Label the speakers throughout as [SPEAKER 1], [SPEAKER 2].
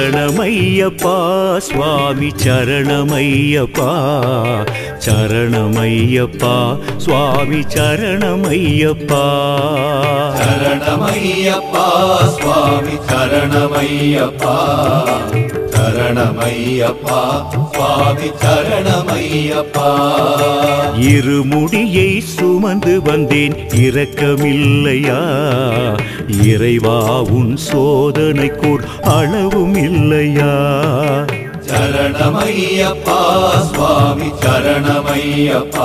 [SPEAKER 1] சரணமையப்பா சுவாமி சரணமையப்பா சரணமையப்பா சுவாமி சரணமையப்பா
[SPEAKER 2] சரணமையப்பா சுவாமி சரணமையப்பா சரணமையப்பா சுவாமி சரணமையப்பா
[SPEAKER 1] இருமுடியை சுமந்து வந்தேன் இரக்கமில்லையா இறைவா உன் சோதனைக்கோர் அளவும் இல்லையா
[SPEAKER 2] சரணமையப்பா சுவாமி சரணமையப்பா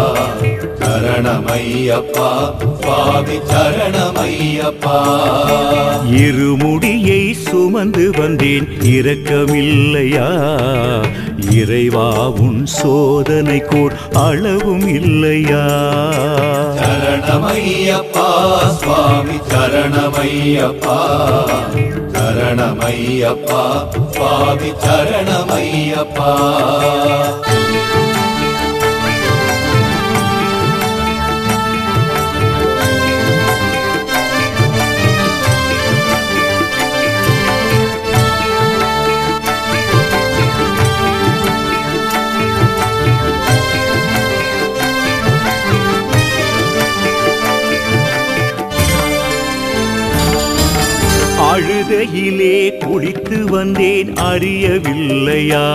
[SPEAKER 2] சரணமையப்பா சுவாமி சரணமையப்பா
[SPEAKER 1] இருமுடியை சுமந்து வந்தேன் இரக்கமில்லையா இறைவா உன் சோதனைக்கோர் அளவும் இல்லையா
[SPEAKER 2] சரணமையப்பா சுவாமி சரணமையப்பா சரணமையப்பா சுவாமி சரணமையப்பா
[SPEAKER 1] அழுதையிலே குளித்து வந்தேன் அறியவில்லையா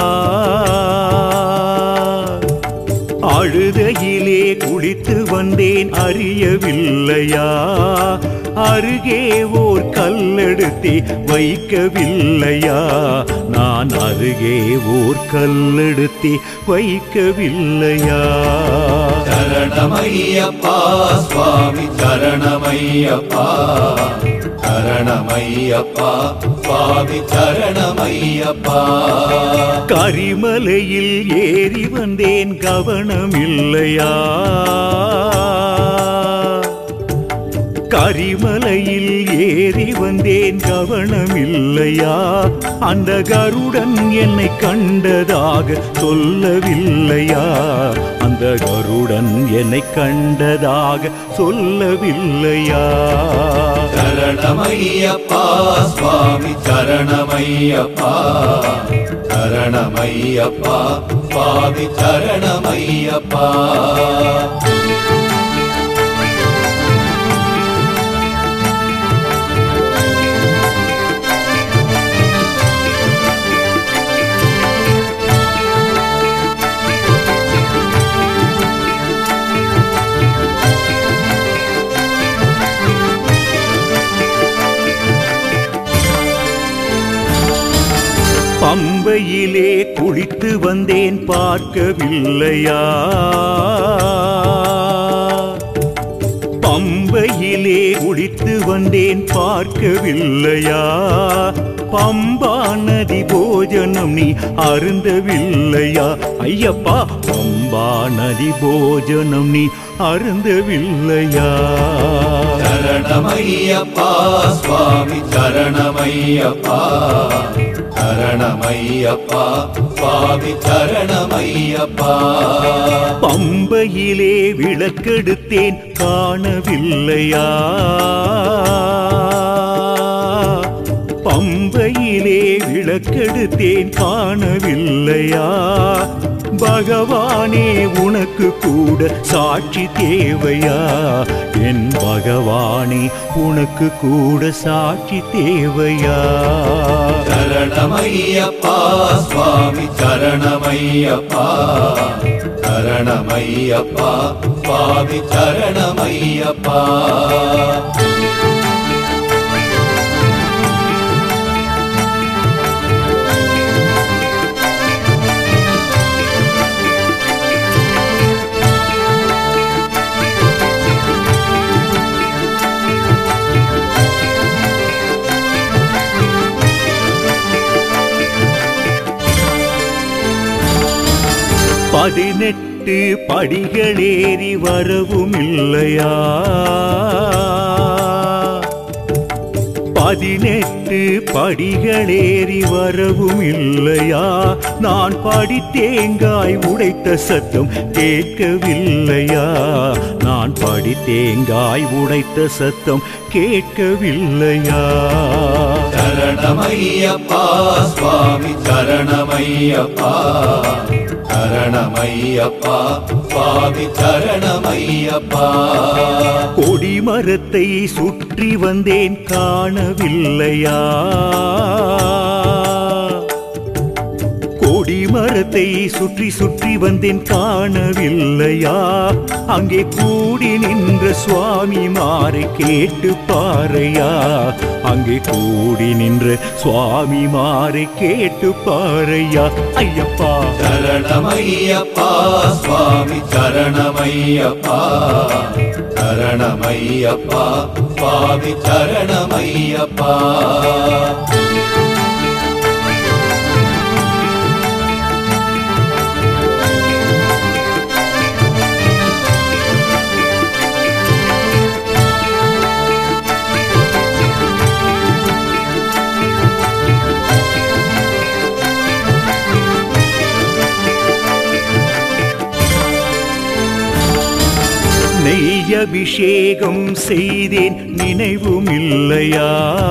[SPEAKER 1] அழுதையிலே குளித்து வந்தேன் அறியவில்லையா அருகே ஓர் கல்லெடுத்தே வைக்கவில்லையா நான் அருகே ஓர் கல்லெடுத்தே வைக்கவில்லையா
[SPEAKER 2] சரணமையப்பா சுவாமி சரணமையப்பா சரணமையப்பா சுவாமி சரணமையப்பா
[SPEAKER 1] கரிமலையில் ஏறி வந்தேன் கவனமில்லையா கரிமலையில் ஏறி வந்தேன் கவனமில்லையா அந்த கருடன் என்னை கண்டதாக சொல்லவில்லையா அந்த கருடன் என்னை கண்டதாக சொல்லவில்லையா
[SPEAKER 2] சரணமையப்பா சுவாமி சரணமையப்பா சரணமையப்பா சுவாமி சரணமையப்பா
[SPEAKER 1] பம்பையிலே குளித்து வந்தேன் பார்க்கவில்லையா பம்பையிலே குளித்து வந்தேன் பார்க்கவில்லையா பம்பா நதி போஜனம் நீ அருந்தவில்லையா ஐயப்பா பம்பா நதி போஜனம் நீ அருந்தவில்லையா
[SPEAKER 2] சரணமையப்பா சுவாமி சரணமையப்பா சரணமையப்பா சுவாமி சரணமையப்பா
[SPEAKER 1] பம்பையிலே விளக்கெடுத்தேன் காணவில்லையா பம்பையிலே விளக்கெடுத்தேன் காணவில்லையா பகவானே உனக்கு கூட சாட்சி தேவையா என் பகவானே உனக்கு கூட சாட்சி தேவையா
[SPEAKER 2] சரணமையப்பா சுவாமி சரணமையப்பா சரணமையப்பா சுவாமி சரணமையப்பா
[SPEAKER 1] பதினெட்டு படிகளேறி வரவும் இல்லையா பதினெட்டு படிகளேறி வரவும் இல்லையா நான் படி தேங்காய் உடைத்த சத்தம் கேட்கவில்லையா நான் படி தேங்காய் உடைத்த சத்தம் கேட்கவில்லையா
[SPEAKER 2] சரணமையப்பா சுவாமி சரணமையப்பா சரணமையப்பா சுவாமி சரணமையப்பா
[SPEAKER 1] கொடிமரத்தை சுற்றி வந்தேன் காணவில்லையா கொடிமரத்தை சுற்றி சுற்றி வந்தேன் காணவில்லையா அங்கே கூடி நின்ற சுவாமி மாறை கேட்டு பாறையா அங்கே கூடி நின்ற சுவாமி மாறை கேட்டு பாறையா ஐயப்பா
[SPEAKER 2] சரணமையப்பா சுவாமி சரணமையப்பா சரணமையப்பா சுவாமி சரணமையப்பா
[SPEAKER 1] நெய் அபிஷேகம் செய்தேன் நினைவும் இல்லையா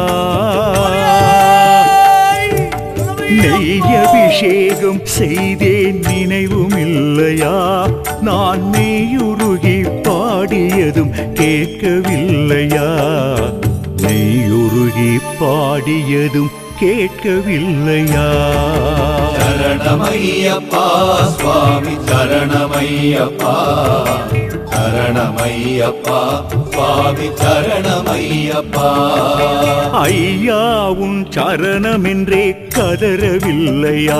[SPEAKER 1] நெய் அபிஷேகம் செய்தேன் நினைவும் இல்லையா நான் மெய்யுருகி பாடியதும் கேட்கவில்லையா நெய்யுருகி பாடியதும் கேட்கவில்லையா
[SPEAKER 2] சரணமையப்பா சுவாமி சரணமையப்பா சரணமையப்பா சுவாமி சரணமையப்பா
[SPEAKER 1] ஐயா உன் சரணமென்றே கதறவில்லையா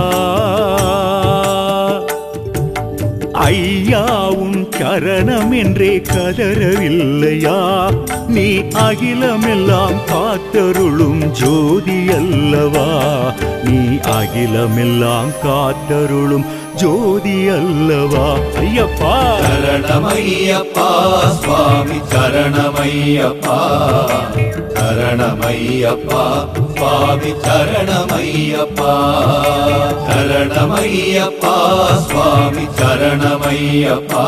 [SPEAKER 1] ஐயா உன் சரணம் என்றே கதறவில்லையா நீ அகிலமெல்லாம் காத்தருளும் ஜோதி அல்லவா நீ அகிலமெல்லாம் காத்தருளும் ஜோதி அல்லவா ஐயப்பா
[SPEAKER 2] சரணமையப்பா சுவாமி சரணமையப்பா சரணமையப்பா சுவாமி சரணமையப்பா சரணமையப்பா சுவாமி சரணமையப்பா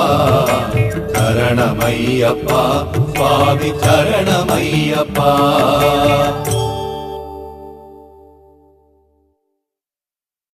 [SPEAKER 2] சரணமையப்பா சுவாமி சரணமையப்பா